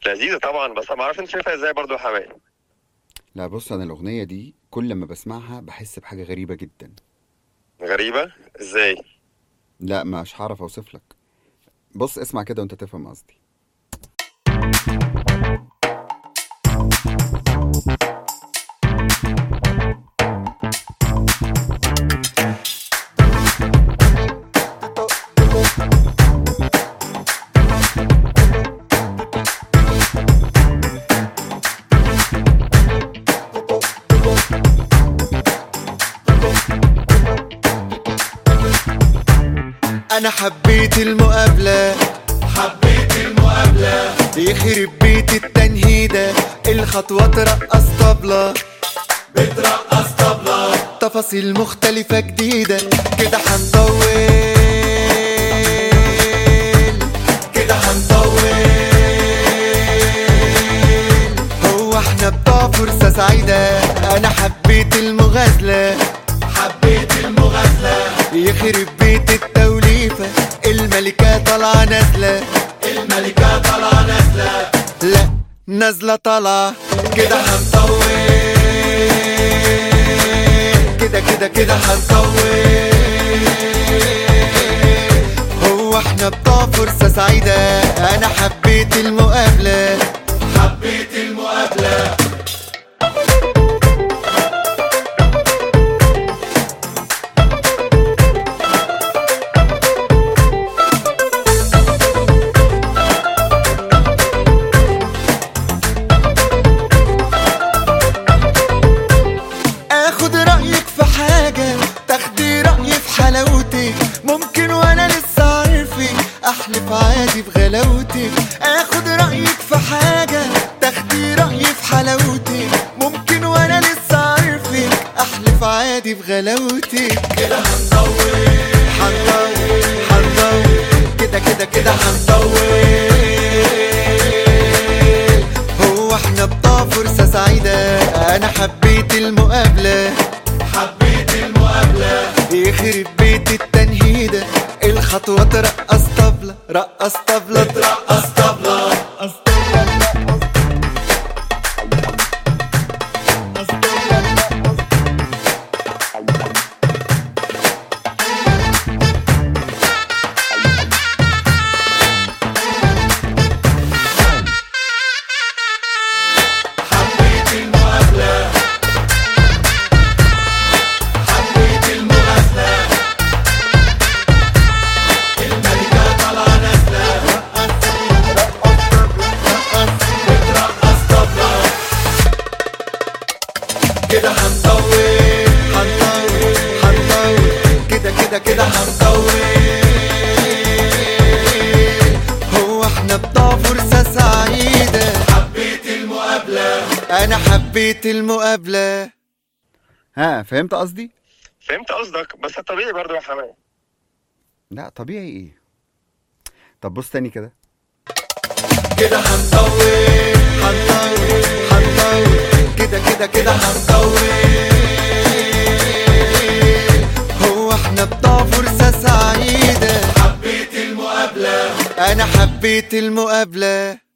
لذيذه طبعا بس ما اعرفش انت شايفها ازاي برضو يا حماية لا بص انا الاغنيه دي كل ما بسمعها بحس بحاجه غريبه جدا غريبه ازاي لا مش هعرف اوصف لك بص اسمع كده وانت تفهم قصدي انا حبيت المقابلة حبيت المقابلة يخرب بيت التنهيدة الخطوة ترقص طبلة بترقص طبلة تفاصيل مختلفة جديدة كده هنطول كده هنطول هو احنا بتوع فرصة سعيدة انا حبيت المغازلة حبيت المغازلة يخرب بيت التوليفة الملكة طالعة نازلة الملكة طالعة نازلة لا نازلة طالعة كده هنطول كده كده كده هنطول هو احنا بتوع فرصة سعيدة انا حبيت المقابلة حبيت المقابلة اخد رأيك في حاجة تاخدي رأيي في حلاوتك ممكن وانا لسه عارفك احلف عادي بغلاوتك اخد رأيك في حاجة تاخدي رأيي في حلاوتك ممكن وانا لسه عارفك احلف عادي بغلاوتك كده هنطول هنطول هنطول كده كده كده هنطول هو احنا بتوع فرصة سعيدة انا حبيت المقابلة حبيت المقابلة يخرب بيت التنهيدة الخطوة ترقص طبلة رقص طبلة بترقص طبلة حبيت المقابلة حبيت المغازلة الملكة طالعة نازلة بترقص طبلة كده هنطول هنطول هنطول كده كده كده هنطول هو احنا بتوع فرصة سعيدة حبيت المقابلة انا حبيت المقابلة ها فهمت قصدي فهمت قصدك بس طبيعي برضو يا حماية لا طبيعي ايه طب بص تاني كده كده هنطول هنطول هنطول كده كده كده هنطول هو احنا بتوع فرصة سعيدة حبيت المقابلة انا حبيت المقابلة